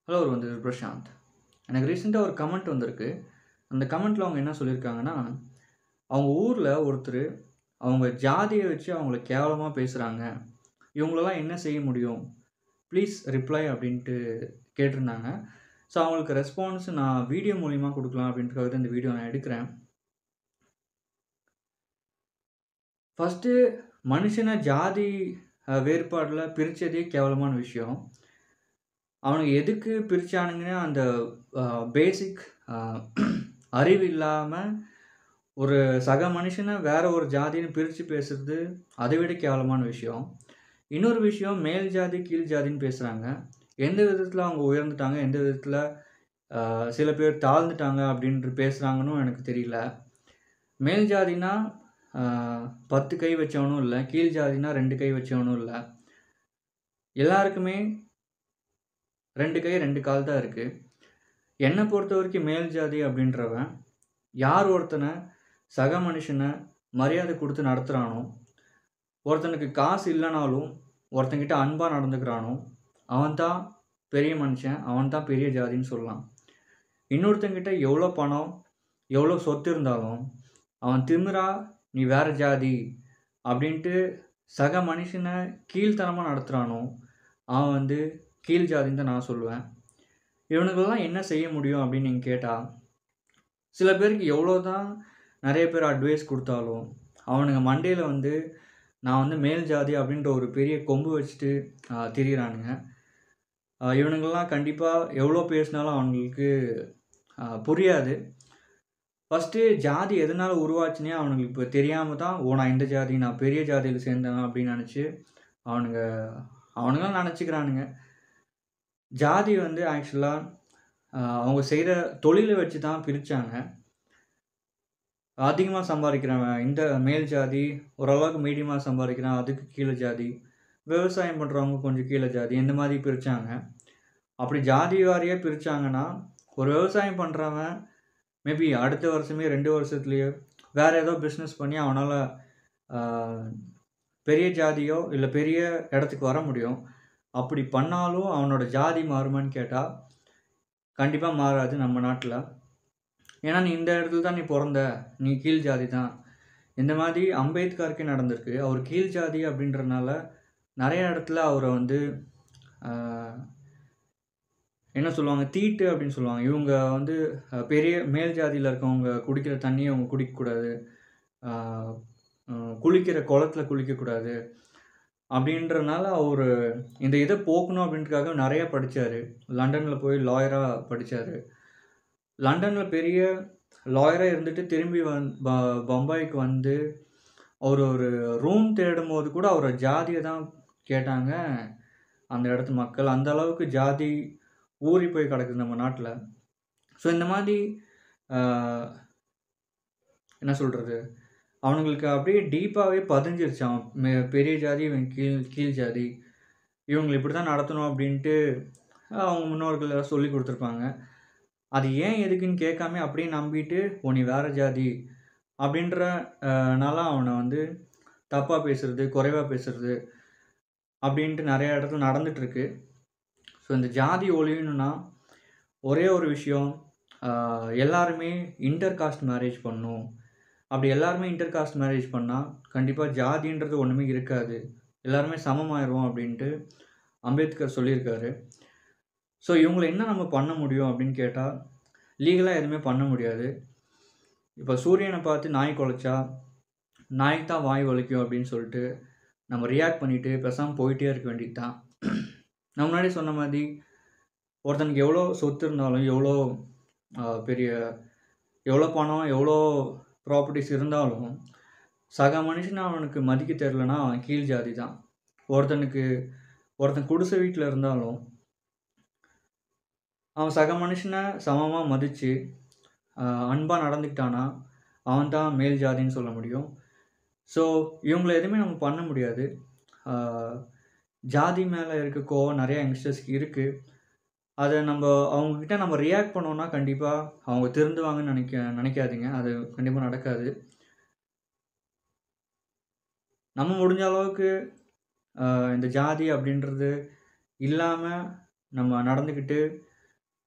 hello வந்து பிரசாந்த் எனக்கு ரீசெண்டாக ஒரு கமெண்ட் வந்திருக்கு அந்த கமெண்ட்டில் அவங்க என்ன சொல்லியிருக்காங்கன்னா அவங்க ஊரில் ஒருத்தர் அவங்க ஜாதியை வச்சு அவங்கள கேவலமாக பேசுகிறாங்க இவங்களெல்லாம் என்ன செய்ய முடியும் ப்ளீஸ் ரிப்ளை அப்படின்ட்டு கேட்டிருந்தாங்க ஸோ அவங்களுக்கு ரெஸ்பான்ஸ் நான் வீடியோ மூலிமா கொடுக்கலாம் அப்படின்றதுக்காக தான் இந்த வீடியோ நான் எடுக்கிறேன் ஃபஸ்ட்டு மனுஷனை ஜாதி அஹ், வேறுபாடில் பிரித்ததே கேவலமான விஷயம் அவனுங்க எதுக்கு பிரித்தானுங்கன்னு அந்த பேசிக் அறிவு இல்லாமல் ஒரு சக மனுஷனை வேற ஒரு ஜாதின்னு பிரித்து பேசுறது அதை விட கேவலமான விஷயம் இன்னொரு விஷயம் மேல் ஜாதி கீழ் ஜாதின்னு பேசுகிறாங்க எந்த விதத்தில் அவங்க உயர்ந்துட்டாங்க எந்த விதத்தில் சில பேர் தாழ்ந்துட்டாங்க அப்படின்ட்டு பேசுகிறாங்கன்னு எனக்கு தெரியல மேல் ஜாதினா ஆஹ், பத்து கை வச்சவனும் இல்லை கீழ் ஜாதினா ரெண்டு கை வச்சவனும் இல்லை எல்லாருக்குமே ரெண்டு கை ரெண்டு கால் தான் இருக்குது என்னை பொறுத்த வரைக்கும் மேல் ஜாதி அப்படின்றவன் யார் ஒருத்தனை சக மனுஷனை மரியாதை கொடுத்து நடத்துகிறானோ ஒருத்தனுக்கு காசு இல்லைனாலும் ஒருத்தன்கிட்ட அன்பாக நடந்துக்கிறானோ அவன் தான் பெரிய மனுஷன் அவன் தான் பெரிய ஜாதின்னு சொல்லலாம் இன்னொருத்தங்கிட்ட எவ்வளோ பணம் எவ்வளோ சொத்து இருந்தாலும் அவன் திமிரா நீ வேற ஜாதி அப்படின்ட்டு சக மனுஷனை கீழ்த்தனமாக நடத்துகிறானோ அவன் வந்து கீழ் ஜாதின்னு தான் நான் சொல்லுவேன் இவனுக்கெல்லாம் என்ன செய்ய முடியும் அப்படின்னு நீங்கள் கேட்டால் சில பேருக்கு எவ்வளோ தான் நிறைய பேர் அட்வைஸ் கொடுத்தாலும் அவனுங்க மண்டையில் வந்து நான் வந்து மேல் ஜாதி அப்படின்ற ஒரு பெரிய கொம்பு வச்சுட்டு ஆஹ், திரியிறானுங்க ஆஹ், இவனுங்கெல்லாம் கண்டிப்பாக எவ்வளோ பேசினாலும் அவனுங்களுக்கு ஆஹ், புரியாது ஃபஸ்ட்டு ஜாதி எதனால் உருவாச்சுனே அவனுங்களுக்கு இப்போ தெரியாமல் தான் ஓ நான் இந்த ஜாதி நான் பெரிய ஜாதியில் சேர்ந்தேன் அப்படின்னு நினச்சி அவனுங்க அவனுங்களாம் நினச்சிக்கிறானுங்க ஜாதி வந்து ஆக்சுவலாக அவங்க செய்கிற தொழிலை வச்சு தான் பிரித்தாங்க அதிகமாக சம்பாதிக்கிறவன் இந்த மேல் ஜாதி ஓரளவுக்கு மீடியமாக சம்பாதிக்கிறான் அதுக்கு கீழே ஜாதி விவசாயம் பண்ணுறவங்க கொஞ்சம் கீழே ஜாதி இந்த மாதிரி பிரித்தாங்க அப்படி ஜாதி வாரியாக பிரித்தாங்கன்னா ஒரு விவசாயம் பண்ணுறவன் மேபி அடுத்த வருஷமே ரெண்டு வருஷத்துலேயோ வேறு ஏதோ பிஸ்னஸ் பண்ணி அவனால் பெரிய ஜாதியோ இல்லை பெரிய இடத்துக்கு வர முடியும் அப்படி பண்ணாலும் அவனோட ஜாதி மாறுமான்னு கேட்டால் கண்டிப்பாக மாறாது நம்ம நாட்டில் ஏன்னா நீ இந்த இடத்துல தான் நீ பிறந்த நீ கீழ் ஜாதி தான் இந்த மாதிரி அம்பேத்கருக்கே நடந்திருக்கு அவர் கீழ் ஜாதி அப்படின்றனால நிறைய இடத்துல அவரை வந்து ஆஹ், என்ன சொல்லுவாங்க தீட்டு அப்படின்னு சொல்லுவாங்க இவங்க வந்து அஹ், பெரிய மேல் ஜாதியில் இருக்கவங்க குடிக்கிற தண்ணியை அவங்க குடிக்கக்கூடாது ஆஹ், ஆஹ், குளிக்கிற குளத்துல குளிக்கக்கூடாது அப்படின்றனால அவர் இந்த இதை போக்கணும் அப்படின்றதுக்காக நிறைய படித்தார் லண்டனில் போய் லாயராக படித்தார் லண்டனில் பெரிய லாயராக இருந்துட்டு திரும்பி வந் ப- பம்பாய்க்கு வந்து அவர் ஒரு ரூம் தேடும் போது கூட அவரோட ஜாதியை தான் கேட்டாங்க அந்த இடத்து மக்கள் அந்த அளவுக்கு ஜாதி ஊறி போய் கிடக்குது நம்ம நாட்டில் ஸோ இந்த மாதிரி ஆஹ், என்ன சொல்கிறது அவனுங்களுக்கு அப்படியே டீப்பாகவே பதிஞ்சிருச்சு அவன் மெ- பெரிய ஜாதி இவன் கீழ் கீழ் ஜாதி இவங்களை இப்படி தான் நடத்தணும் அப்படின்ட்டு அவங்க முன்னோர்கள் எல்லாம் சொல்லி கொடுத்துருப்பாங்க அது ஏன் எதுக்குன்னு கேட்காம அப்படியே நம்பிட்டு ஓ நீ வேற ஜாதி அப்படின்ற ஆஹ், னால அவனை வந்து தப்பாக பேசுறது குறைவாக பேசுறது அப்படின்ட்டு நிறைய இடத்துல நடந்துட்டு இருக்கு ஸோ இந்த ஜாதி ஒழியணும்னா ஒரே ஒரு விஷயம் ஆஹ், எல்லாருமே இன்டர் காஸ்ட் மேரேஜ் பண்ணணும் அப்படி எல்லாருமே இன்டர் காஸ்ட் மேரேஜ் பண்ணால் கண்டிப்பாக ஜாதின்றது ஒன்றுமே இருக்காது எல்லாருமே சமமாயிரும் அப்படின்ட்டு அம்பேத்கர் சொல்லியிருக்காரு ஸோ இவங்களை என்ன நம்ம பண்ண முடியும் அப்படின்னு கேட்டால் லீகலாக எதுவுமே பண்ண முடியாது இப்போ சூரியனை பார்த்து நாய் குலைச்சா நாய்க்கு தான் வாய் வலிக்கும் அப்படின்னு சொல்லிட்டு நம்ம ரியாக்ட் பண்ணிட்டு பேசாமல் போயிட்டே இருக்க வேண்டியது தான் நான் முன்னாடி சொன்ன மாதிரி ஒருத்தனுக்கு எவ்வளோ சொத்து இருந்தாலும் எவ்வளோ ஆஹ், பெரிய எவ்வளோ பணம் எவ்வளோ ப்ராப்பர்ட்டிஸ் இருந்தாலும் சக மனுஷனை அவனுக்கு மதிக்க தெரிலனா அவன் கீழ் ஜாதி தான் ஒருத்தனுக்கு ஒருத்தன் குடிசை வீட்டில் இருந்தாலும் அவன் சக மனுஷனை சமமாக மதித்து அன்பாக நடந்துக்கிட்டானா அவன் தான் மேல் ஜாதின்னு சொல்ல முடியும் ஸோ இவங்களை எதுவுமே நம்ம பண்ண முடியாது ஆஹ், ஜாதி மேலே இருக்க கோவம் நிறைய யங்ஸ்டர்ஸ்க்கு இருக்குது அதை நம்ம அவங்கக்கிட்ட நம்ம ரியாக்ட் பண்ணோம்னா கண்டிப்பாக அவங்க திருந்துவாங்கன்னு நினைக்க நினைக்காதீங்க அது கண்டிப்பாக நடக்காது நம்ம முடிஞ்ச அளவுக்கு ஆஹ், இந்த ஜாதி அப்படின்றது இல்லாமல் நம்ம நடந்துக்கிட்டு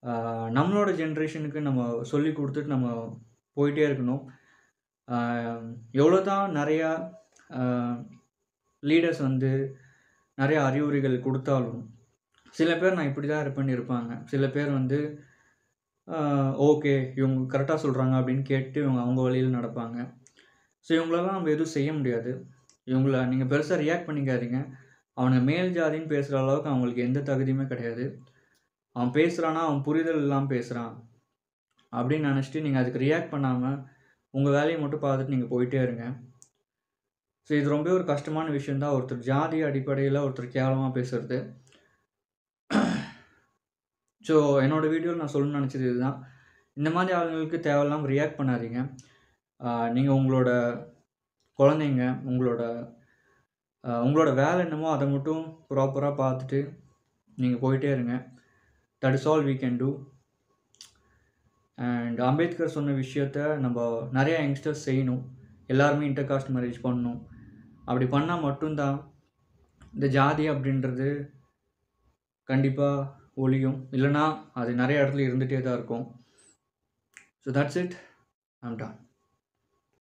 ஆஹ் நம்மளோட ஜென்ரேஷனுக்கு நம்ம சொல்லி கொடுத்துட்டு நம்ம போயிட்டே இருக்கணும் எவ்வளோ தான் நிறையா லீடர்ஸ் வந்து நிறைய அறிவுரைகள் கொடுத்தாலும் சில பேர் நான் இப்படி தான் இருப்பேன்னு இருப்பாங்க சில பேர் வந்து ஓகே இவங்க கரெக்டாக சொல்கிறாங்க அப்படின்னு கேட்டு இவங்க அவங்க வழியில் நடப்பாங்க ஸோ இவங்களெல்லாம் நம்ம எதுவும் செய்ய முடியாது இவங்கள நீங்கள் பெருசாக ரியாக்ட் பண்ணிக்காதீங்க அவனை மேல் ஜாதின்னு பேசுகிற அளவுக்கு அவங்களுக்கு எந்த தகுதியுமே கிடையாது அவன் பேசுகிறானா அவன் புரிதல் இல்லாமல் பேசுகிறான் அப்படின்னு நினச்சிட்டு நீங்கள் அதுக்கு ரியாக்ட் பண்ணாமல் உங்கள் வேலையை மட்டும் பார்த்துட்டு நீங்கள் போயிட்டே இருங்க ஸோ இது ரொம்ப ஒரு கஷ்டமான விஷயந்தான் ஒருத்தர் ஜாதி அடிப்படையில் ஒருத்தர் கேவலமாக பேசுறது ஸோ என்னோடய வீடியோவில் நான் சொல்லணும்னு நினச்சது இதுதான் இந்த மாதிரி ஆளுங்களுக்கு தேவையில்லாமல் ரியாக்ட் பண்ணாதீங்க நீங்கள் உங்களோட குழந்தைங்க உங்களோட ஆஹ் உங்களோட வேலை என்னமோ அதை மட்டும் ப்ராப்பராக பார்த்துட்டு நீங்கள் போயிட்டே இருங்க that is all we can do and Ambedkar சொன்ன விஷயத்த நம்ம நிறைய யங்ஸ்டர்ஸ் செய்யணும் எல்லாருமே இன்டர் காஸ்ட் மேரேஜ் பண்ணணும் அப்படி பண்ணால் மட்டும்தான் இந்த ஜாதி அப்படின்றது கண்டிப்பாக ஒழியும் இல்லைன்னா அது நிறைய இடத்துல இருந்துகிட்டே தான் இருக்கும் so that's it I'm Don